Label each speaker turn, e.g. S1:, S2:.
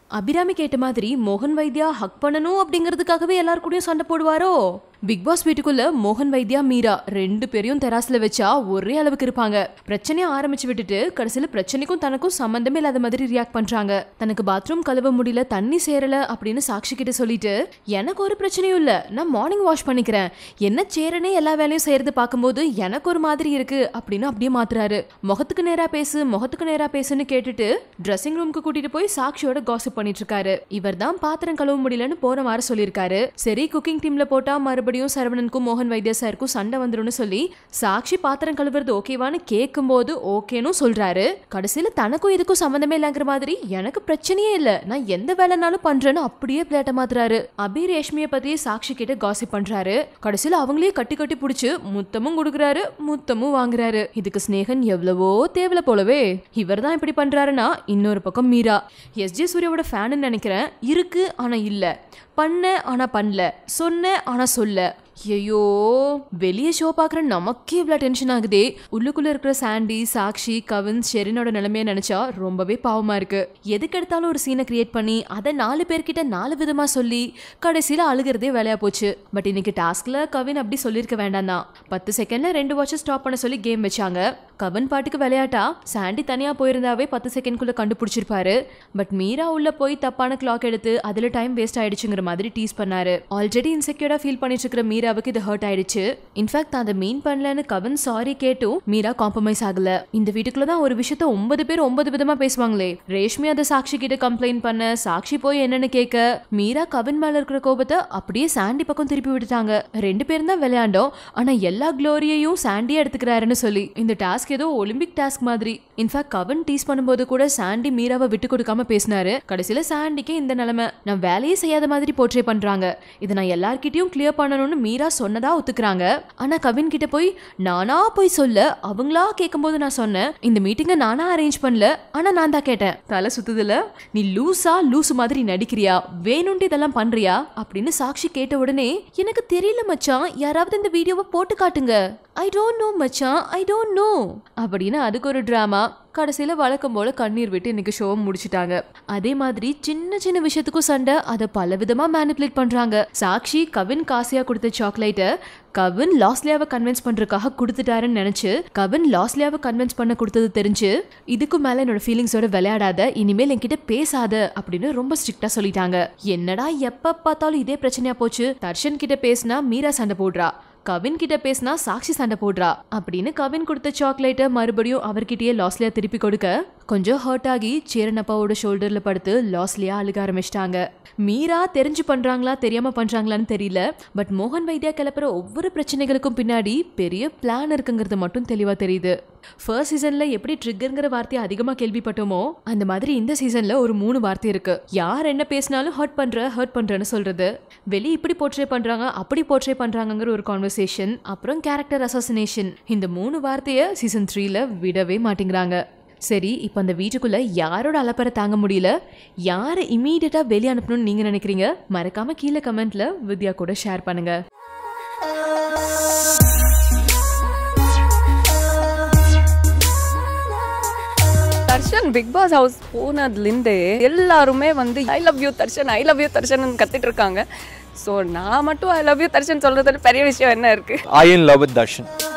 S1: அபிராமி கேட்ட மாதிரி மோகன் வைத்யா ஹக் பண்ணணும் அப்படிங்கிறதுக்காகவே எல்லார் கூடயும் சண்டை போடுவாரோ பிக் பாஸ் வீட்டுக்குள்ள மோகன் வைத்யா மீரா ரெண்டு பேரையும் தெராஸ்ல வச்சா ஒரே அளவுக்கு இருப்பாங்க பிரச்சனையை ஆரம்பிச்சு விட்டுட்டு கடைசியில பிரச்சனைக்கும் தனக்கும் சம்பந்தமே இல்லாத மாதிரி ரியாக்ட் பண்றாங்க தனக்கு பாத்ரூம் கழுவ முடியல தண்ணி சேரல அப்படின்னு சாக்ஷி கிட்ட சொல்லிட்டு எனக்கு ஒரு பிரச்சனையும் இல்ல நான் மார்னிங் வாஷ் பண்ணிக்கிறேன் என்ன சேரனே எல்லா வேலையும் செய்யறது பார்க்கும்போது எனக்கு ஒரு மாதிரி இருக்கு அப்படின்னு அப்படியே மாத்துறாரு முகத்துக்கு நேரா பேசு முகத்துக்கு நேரா பேசுன்னு கேட்டுட்டு ட்ரெஸ்ஸிங் ரூமுக்கு கூட்டிட்டு போய் சாக்ஷியோட காசிப் பண்ணிட்டு இருக்காரு இவர் தான் பாத்திரம் கழுவ முடியலன்னு போன வாரம் சொல்லியிருக்காரு சரி குக்கிங் டீம்ல போட்டா மறுபடியும் சரவணனுக்கும் மோகன் வைத்திய சாருக்கும் சண்டை வந்துரும்னு சொல்லி சாக்ஷி பாத்திரம் கழுவுறது ஓகேவான்னு கேட்கும்போது ஓகேன்னு சொல்றாரு கடைசியில தனக்கும் இதுக்கும் சம்மந்தமே இல்லைங்கிற மாதிரி எனக்கு பிரச்சனையே இல்ல நான் எந்த வேலைனாலும் பண்றேன்னு அப்படியே பிளேட்ட மாத்துறாரு அபி ரேஷ்மிய பத்தி சாக்ஷி கிட்ட காசிப் பண்றாரு கடைசியில அவங்களே கட்டி கட்டி புடிச்சு முத்தமும் கொடுக்குறாரு முத்தமும் வாங்குறாரு இதுக்கு ஸ்னேகன் எவ்வளவோ தேவல போலவே இவர் தான் இப்படி பண்றாருன்னா இன்னொரு பக்கம் மீரா எஸ்ஜே சூர்யாவோட ஃபேனு நினைக்கிறேன் இருக்கு ஆனா இல்ல பண்ண ஆனா பண்ணல சொன்ன ஆனா சொல்ல ஐயோ வெளியே ஷோ பார்க்குற நமக்கே இவ்வளோ டென்ஷன் ஆகுதே உள்ளுக்குள்ள இருக்கிற சாண்டி சாக்ஷி கவின் ஷெரினோட நிலைமையை நினைச்சா ரொம்பவே பாவமா இருக்கு எதுக்கு எடுத்தாலும் ஒரு சீனை கிரியேட் பண்ணி அதை நாலு பேர்கிட்ட நாலு விதமா சொல்லி கடைசியில அழுகிறதே வேலையா போச்சு பட் இன்னைக்கு டாஸ்க்ல கவின் அப்படி சொல்லியிருக்க வேண்டாம் தான் பத்து செகண்ட்ல ரெண்டு வாட்சை ஸ்டாப் பண்ண சொல்லி கேம் வச்சாங்க கவன் பாட்டுக்கு விளையாட்டா சாண்டி தனியா போயிருந்தாவே பத்து செகண்ட்குள்ள கண்டுபிடிச்சிருப்பாரு பட் மீரா உள்ள போய் தப்பான கிளாக் எடுத்து அதுல டைம் வேஸ்ட் ஆயிடுச்சுங்கிற மாதிரி டீஸ் பண்ணாரு ஆல்ரெடி இன்செக்யூரா ஃபீல் பண்ணிட்டு இருக்கிற மீராவுக்கு இது ஹர்ட் ஆயிடுச்சு இன்ஃபேக்ட் அதை மீன் பண்ணலன்னு கவன் சாரி கேட்டும் மீரா காம்ப்ரமைஸ் ஆகல இந்த வீட்டுக்குள்ள தான் ஒரு விஷயத்த ஒன்பது பேர் ஒன்பது விதமா பேசுவாங்களே ரேஷ்மி அதை சாக்ஷி கிட்ட கம்ப்ளைண்ட் பண்ண சாக்ஷி போய் என்னன்னு கேட்க மீரா கவின் மேல இருக்கிற கோபத்தை அப்படியே சாண்டி பக்கம் திருப்பி விட்டுட்டாங்க ரெண்டு பேரும் தான் விளையாண்டோம் ஆனா எல்லா க்ளோரியையும் சாண்டியே எடுத்துக்கிறாருன்னு சொல்லி இந்த டாஸ்க் ஏதோ ஒலிம்பிக் டாஸ்க் மாதிரி இன்ஃபேக்ட் கவன் டீஸ் பண்ணும்போது கூட சாண்டி மீராவை விட்டு கொடுக்காம பேசினாரு கடைசியில சாண்டிக்கு இந்த நிலைமை நான் வேலையே செய்யாத மாதிரி போர்ட்ரே பண்றாங்க இதை நான் எல்லார்கிட்டயும் கிளியர் பண்ணணும்னு மீரா சொன்னதா ஒத்துக்கிறாங்க ஆனா கவின் கிட்ட போய் நானா போய் சொல்ல அவங்களா கேட்கும்போது நான் சொன்னேன் இந்த மீட்டிங்கை நானா அரேஞ்ச் பண்ணல ஆனா நான் தான் கேட்டேன் தலை சுத்துதுல நீ லூசா லூசு மாதிரி நடிக்கிறியா வேணும்ட்டு இதெல்லாம் பண்றியா அப்படின்னு சாக்ஷி கேட்ட உடனே எனக்கு தெரியல மச்சான் யாராவது இந்த வீடியோவை போட்டு காட்டுங்க ஐ டோன்ட் நோ மச்சான் ஐ டோன்ட் நோ அப்படின்னு அதுக்கு ஒரு டிராமா கடைசியில் வழக்கம் போல கண்ணீர் விட்டு இன்னைக்கு ஷோவை முடிச்சிட்டாங்க அதே மாதிரி சின்ன சின்ன விஷயத்துக்கும் சண்டை அதை பல விதமா மேனிப்புலேட் பண்றாங்க சாக்ஷி கவின் காசியா கொடுத்த சாக்லேட்டை கவின் லாஸ்லியாவை கன்வின்ஸ் பண்றதுக்காக கொடுத்துட்டாருன்னு நினைச்சு கவின் லாஸ்லியாவை கன்வின்ஸ் பண்ண கொடுத்தது தெரிஞ்சு இதுக்கு மேல என்னோட ஃபீலிங்ஸோட விளையாடாத இனிமேல் என்கிட்ட பேசாத அப்படின்னு ரொம்ப ஸ்ட்ரிக்டா சொல்லிட்டாங்க என்னடா எப்ப பார்த்தாலும் இதே பிரச்சனையா போச்சு தர்ஷன் கிட்ட பேசினா மீரா சண்டை போடுறா கவின் கிட்ட பேசினா சாக்ஷி சண்டை போடுறா அப்படின்னு கவின் கொடுத்த சாக்லேட்டை மறுபடியும் அவர்கிட்டயே லாஸ்லியா திருப்பி கொடுக்க கொஞ்சம் ஹர்ட் ஆகி சேரனப்பாவோட ஷோல்டர்ல படுத்து லாஸ்லியா அழுக ஆரம்பிச்சிட்டாங்க மீரா தெரிஞ்சு பண்றாங்களா தெரியாம பண்றாங்களான்னு தெரியல பட் மோகன் வைத்தியா கிளப்புற ஒவ்வொரு பிரச்சனைகளுக்கும் பின்னாடி பெரிய பிளான் இருக்குங்கிறது மட்டும் தெளிவா தெரியுது ஃபர்ஸ்ட் சீசன்ல எப்படி ட்ரிக்கர்ங்கிற வார்த்தையை அதிகமா கேள்விப்பட்டோமோ அந்த மாதிரி இந்த சீசன்ல ஒரு மூணு வார்த்தை இருக்கு யார் என்ன பேசினாலும் ஹர்ட் பண்ற ஹர்ட் பண்றேன்னு சொல்றது வெளியே இப்படி போர்ட்ரே பண்றாங்க அப்படி போர்ட்ரே பண்றாங்கங்கிற ஒரு கான்வர்சேஷன் அப்புறம் கேரக்டர் அசாசினேஷன் இந்த மூணு வார்த்தையை சீசன் த்ரீல விடவே மாட்டேங்கிறாங்க சரி இப்போ அந்த வீட்டுக்குள்ள யாரோட அலப்பறை தாங்க முடியல யாரை இமீடியட்டா வெளியே அனுப்பணும்னு நீங்க நினைக்கிறீங்க மறக்காம கீழே கமெண்ட்ல வித்யா கூட ஷேர் பண்ணுங்க
S2: தர்ஷன் பிக் பாஸ் ஹவுஸ் போனதுலேருந்து எல்லாருமே வந்து I love you Darshan I love you Darshan கத்திட்டு இருக்காங்க ஸோ நான் மட்டும் ஐ லவ் யூ தர்ஷன் சொல்றதுல பெரிய விஷயம் என்ன இருக்கு
S3: I in love with Darshan.